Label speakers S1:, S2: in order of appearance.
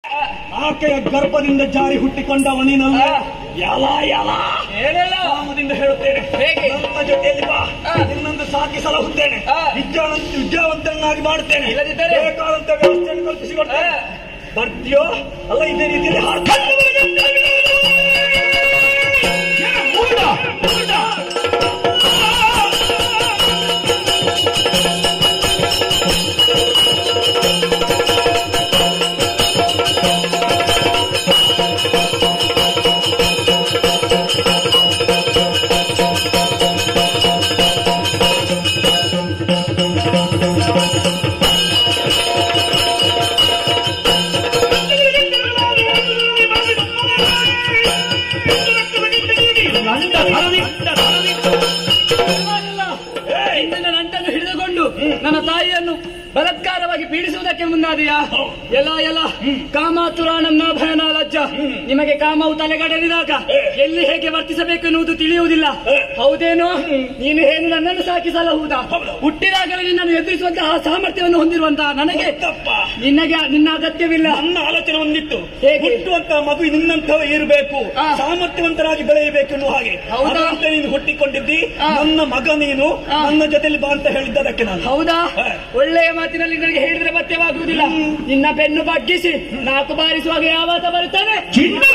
S1: ಆಕೆಯ ಗರ್ಭದಿಂದ ಜಾರಿ ಹುಟ್ಟಿಕೊಂಡವ ನೀನಲ್ಲ
S2: ಆ.
S1: ಯಲ ಯಲ
S2: ಏನೆಲ್ಲ
S1: ಕಾಮದಿಂದ ಹೇಳುತ್ತೇನೆ
S2: ಹೇಗೆ?
S1: ನನ್ನ ಜೊತೆಯಲ್ಲಿ ಬಾ
S2: ಆ.
S1: ನಿನ್ನೊಂದು ಸಾಕಿ ಸಲಹುತ್ತೇನೆ
S2: ಆ.
S1: ವಿದ್ಯಾವಂತ ವಿದ್ಯಾವಂತನಾಗಿ ಮಾಡುತ್ತೇನೆ
S2: ಇಲ್ಲದಿದ್ದರೆ?
S1: ಬೇಕಾದಂತ ವ್ಯವಸ್ಥೆಯನ್ನು ಕಲ್ಪಿಸಿಕೊಡ್ತೇನೆ
S2: ಆ.
S1: ಬರ್ತೀಯೋ ಅಲ್ಲ ಇದೇ ರೀತಿಯಲ್ಲಿ ಹಾಡ್ಕೊಂಡು
S2: ಪರವಾಗಿಲ್ಲ. ನಿನ್ನ ನಂಟನ್ನು ಹಿಡಿದುಕೊಂಡು ನನ್ನ ತಾಯಿಯನ್ನು ಬಲಾತ್ಕಾರವಾಗಿ ಪೀಡಿಸುವುದಕ್ಕೆ ಮುಂದಾದಿಯಾ ಎಲ್ಲ ಎಲ್ಲ ಕಾಮಾತುರಾಣಂನ ಭಯನ ಲಜ್ಜ ನಿಮಗೆ ಕಾಮವು ತಲೆಗಡಲಿದಾಗ ಎಲ್ಲಿ ಹೇಗೆ ವರ್ತಿಸಬೇಕು ಎನ್ನುವುದು ತಿಳಿಯುವುದಿಲ್ಲ ಹೌದೇನೋ ನೀನು ಏನು ನನ್ನನ್ನು ಸಾಕಿ ಸಲಹುವುದಾ ಹುಟ್ಟಿದಾಗಲೇ ನಿನ್ನನ್ನು ಎದುರಿಸುವಂತಹ ಸಾಮರ್ಥ್ಯವನ್ನು ಹೊಂದಿರುವಂತಹ ನನಗೆ
S1: ತಪ್ಪ
S2: ನಿನ್ನಗೆ ನಿನ್ನ ಅಗತ್ಯವಿಲ್ಲ
S1: ನನ್ನ ಆಲೋಚನೆ ಒಂದಿತ್ತು
S2: ಹೇಗೆ?
S1: ಹುಟ್ಟುವಂತ ಮಗು ನಿನ್ನಂತವ ಇರಬೇಕು
S2: ಆ.
S1: ಸಾಮರ್ಥ್ಯವಂತರಾಗಿ ಬೆಳೆಯಬೇಕು ಎನ್ನುವ ಹಾಗೆ
S2: ಹೌದಾ?
S1: ಅದರಂತೆ ನೀನು ಹುಟ್ಟಿಕೊಂಡಿದ್ದಿ
S2: ಆ.
S1: ನನ್ನ ಮಗ ನೀನು
S2: ಆ.
S1: ನನ್ನ ಜೊತೆಲಿ ಬಾ ಅಂತ ಹೇಳಿದ್ದದಕ್ಕೆ ನಾನು
S2: ಹೌದಾ
S1: ಹಾ.
S2: ಒಳ್ಳೆಯ ಮಾತಿನಲ್ಲಿ ನನಗೆ ಹೇಳಿದ್ರೆ ಪಥ್ಯವಾಗುವುದಿಲ್ಲ ನಿನ್ನ ಬೆನ್ನು ಬಗ್ಗಿಸಿ ನಾಲ್ಕು ಬಾರಿಸುವಾಗ ಯಾವತ್ತ ಬರುತ್ತಾನೆ
S1: ಚಿನ್ನ